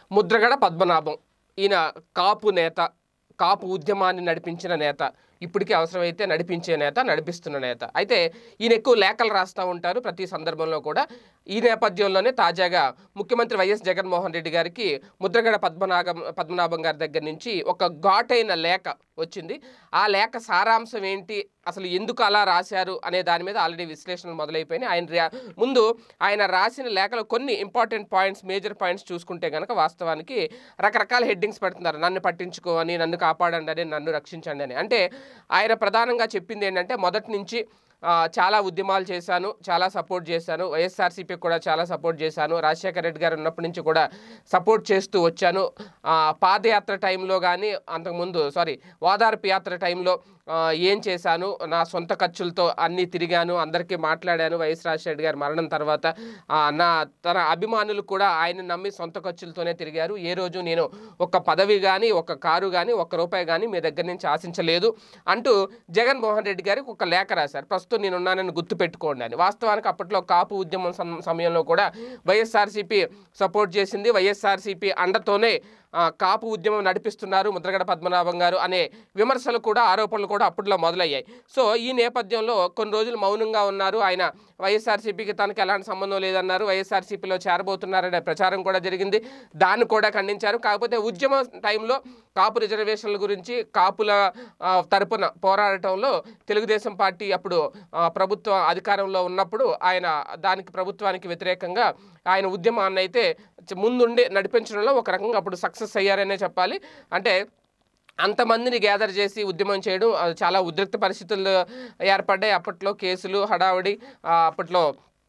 ముద్రగడ పద్మనాభం ఈయన కాపు నేత కాపు ఉద్యమాన్ని నడిపించిన నేత ఇప్పటికీ అవసరమైతే నడిపించే నేత నడిపిస్తున్న నేత అయితే ఈయన ఎక్కువ లేఖలు రాస్తూ ఉంటారు ప్రతి సందర్భంలో కూడా ఈ నేపథ్యంలోనే తాజాగా ముఖ్యమంత్రి వైఎస్ జగన్మోహన్ రెడ్డి గారికి ముద్రగడ పద్మనాభం పద్మనాభం గారి దగ్గర నుంచి ఒక ఘాటైన లేఖ వచ్చింది ఆ లేఖ సారాంశం ఏంటి అసలు ఎందుకు అలా రాశారు అనే దాని మీద ఆల్రెడీ విశ్లేషణలు మొదలైపోయినాయి ఆయన రా- ముందు ఆయన రాసిన లేఖలో కొన్ని ఇంపార్టెంట్ పాయింట్స్ మేజర్ పాయింట్స్ చూసుకుంటే కనుక వాస్తవానికి రకరకాల హెడ్డింగ్స్ పెడుతున్నారు నన్ను పట్టించుకో అని నన్ను కాపాడండి అని నన్ను రక్షించండి అని అంటే ఆయన ప్రధానంగా చెప్పింది ఏంటంటే మొదటి నుంచి ఆ, చాలా ఉద్యమాలు చేశాను చాలా సపోర్ట్ చేశాను వైఎస్ఆర్సీపీకి కూడా చాలా సపోర్ట్ చేశాను రాజశేఖర రెడ్డి గారు ఉన్నప్పటి నుంచి కూడా సపోర్ట్ చేస్తూ వచ్చాను ఆ, పాదయాత్ర టైంలో కానీ అంతకుముందు సారీ ఓదార్పు యాత్ర టైంలో ఆ, ఏం చేశాను నా సొంత ఖర్చులతో అన్నీ తిరిగాను అందరికీ మాట్లాడాను వైఎస్ రాజశేఖర రెడ్డి గారి మరణం తర్వాత ఆ, నా తన అభిమానులు కూడా ఆయన నమ్మి సొంత ఖర్చులతోనే తిరిగారు ఏ రోజు నేను ఒక పదవి కానీ ఒక కారు కానీ ఒక రూపాయి కానీ మీ దగ్గర నుంచి ఆశించలేదు అంటూ జగన్మోహన్ రెడ్డి గారికి ఒక లేఖ రాశారు ప్రస్తుతం నేను ఉన్నానని గుర్తు పెట్టుకోండి అని వాస్తవానికి అప్పట్లో కాపు ఉద్యమం సం- సమయంలో కూడా వైఎస్ఆర్సీపీ సపోర్ట్ చేసింది వైఎస్ఆర్సీపీ అండతోనే ఆ, కాపు ఉద్యమం నడిపిస్తున్నారు ముద్రగడ పద్మనాభం గారు అనే విమర్శలు కూడా ఆరోపణలు కూడా అప్పట్లో మొదలయ్యాయి సో ఈ నేపథ్యంలో కొన్ని రోజులు మౌనంగా ఉన్నారు ఆయన వైఎస్ఆర్సీపీకి తనకు ఎలాంటి సంబంధం లేదన్నారు వైఎస్ఆర్సీపీలో చేరబోతున్నారనే ప్రచారం కూడా జరిగింది దాన్ని కూడా ఖండించారు కాకపోతే ఉద్యమ టైంలో కాపు రిజర్వేషన్ల గురించి కాపుల ఆ, తరపున పోరాడటంలో తెలుగుదేశం పార్టీ అప్పుడు ఆ, ప్రభుత్వ అధికారంలో ఉన్నప్పుడు ఆయన దానికి ప్రభుత్వానికి వ్యతిరేకంగా ఆయన ఉద్యమాన్ని అయితే చ- ముందుండి నడిపించడంలో ఒక రకంగా అప్పుడు సక్సెస్ అయ్యారనే చెప్పాలి అంటే అంతమందిని గ్యాదర్ చేసి ఉద్యమం చేయడం అది చాలా ఉద్రిక్త పరిస్థితులు ఏర్పడ్డాయి అప్పట్లో కేసులు హడావుడి ఆ, అప్పట్లో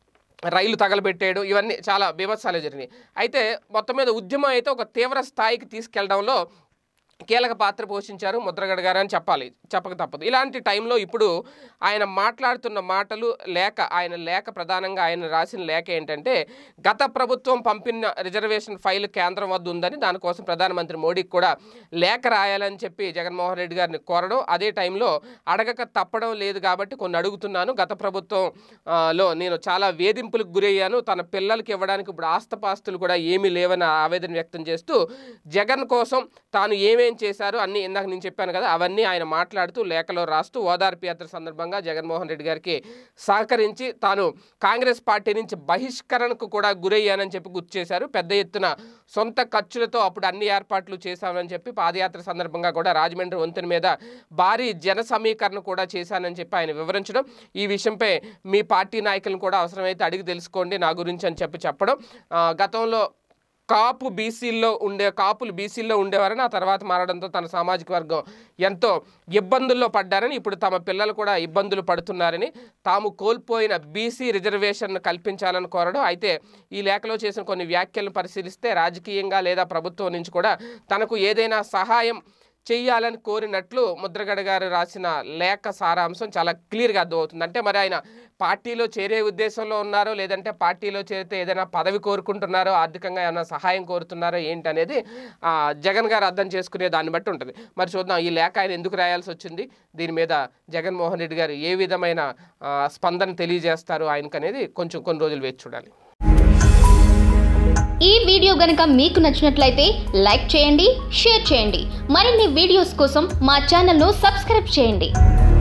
రైలు తగలబెట్టేయడం ఇవన్నీ చాలా బీభత్సాలు జరిగినాయి అయితే మొత్తం మీద ఉద్యమం అయితే ఒక తీవ్ర స్థాయికి తీసుకెళ్లడంలో కీలక పాత్ర పోషించారు ముద్రగడ గారు అని చెప్పాలి చెప్పక తప్పదు ఇలాంటి టైంలో ఇప్పుడు ఆయన మాట్లాడుతున్న మాటలు లేఖ ఆయన లేఖ ప్రధానంగా ఆయన రాసిన లేఖ ఏంటంటే గత ప్రభుత్వం పంపిన రిజర్వేషన్ ఫైల్ కేంద్రం వద్ద ఉందని దానికోసం ప్రధానమంత్రి మోడీకి కూడా లేఖ రాయాలని చెప్పి జగన్మోహన్ రెడ్డి గారిని కోరడం అదే టైంలో అడగక తప్పడం లేదు కాబట్టి కొన్ని అడుగుతున్నాను గత ప్రభుత్వం ఆ, లో నేను చాలా వేధింపులకు గురయ్యాను తన పిల్లలకి ఇవ్వడానికి ఇప్పుడు ఆస్తపాస్తులు కూడా ఏమీ లేవని ఆవేదన వ్యక్తం చేస్తూ జగన్ కోసం తాను ఏమేం చేశారు అన్ని ఇందాక నేను చెప్పాను కదా అవన్నీ ఆయన మాట్లాడుతూ లేఖలో రాస్తూ ఓదార్పు యాత్ర సందర్భంగా జగన్మోహన్ రెడ్డి గారికి సహకరించి తాను కాంగ్రెస్ పార్టీ నుంచి బహిష్కరణకు కూడా గురయ్యానని చెప్పి గుర్తు చేశారు పెద్ద ఎత్తున సొంత ఖర్చులతో అప్పుడు అన్ని ఏర్పాట్లు చేశామని చెప్పి పాదయాత్ర సందర్భంగా కూడా రాజమండ్రి వంతెన మీద భారీ జన సమీకరణ కూడా చేశానని చెప్పి ఆయన వివరించడం ఈ విషయంపై మీ పార్టీ నాయకులను కూడా అవసరమైతే అడిగి తెలుసుకోండి నా గురించి అని చెప్పి చెప్పడం ఆ, గతంలో కాపు బీసీల్లో ఉండే కాపులు బీసీల్లో ఉండేవారని ఆ తర్వాత మారడంతో తన సామాజిక వర్గం ఎంతో ఇబ్బందుల్లో పడ్డారని ఇప్పుడు తమ పిల్లలు కూడా ఇబ్బందులు పడుతున్నారని తాము కోల్పోయిన బీసీ రిజర్వేషన్ కల్పించాలని కోరడం అయితే ఈ లేఖలో చేసిన కొన్ని వ్యాఖ్యలను పరిశీలిస్తే రాజకీయంగా లేదా ప్రభుత్వం నుంచి కూడా తనకు ఏదైనా సహాయం చెయ్యాలని కోరినట్లు ముద్రగడ గారు రాసిన లేఖ సారాంశం చాలా క్లియర్గా అర్థమవుతుంది అంటే మరి ఆయన పార్టీలో చేరే ఉద్దేశంలో ఉన్నారో లేదంటే పార్టీలో చేరితే ఏదైనా పదవి కోరుకుంటున్నారో ఆర్థికంగా ఏమైనా సహాయం కోరుతున్నారో ఏంటనేది ఆ, జగన్ గారు అర్థం చేసుకునే దాన్ని బట్టి ఉంటుంది మరి చూద్దాం ఈ లేఖ ఆయన ఎందుకు రాయాల్సి వచ్చింది దీని మీద జగన్మోహన్ రెడ్డి గారు ఏ విధమైన ఆ, స్పందన తెలియజేస్తారు ఆయనకనేది కొంచెం కొన్ని రోజులు వేచి చూడాలి ఈ వీడియో గనుక మీకు నచ్చినట్లయితే లైక్ చేయండి షేర్ చేయండి మరిన్ని వీడియోస్ కోసం మా ఛానల్ను సబ్స్క్రైబ్ చేయండి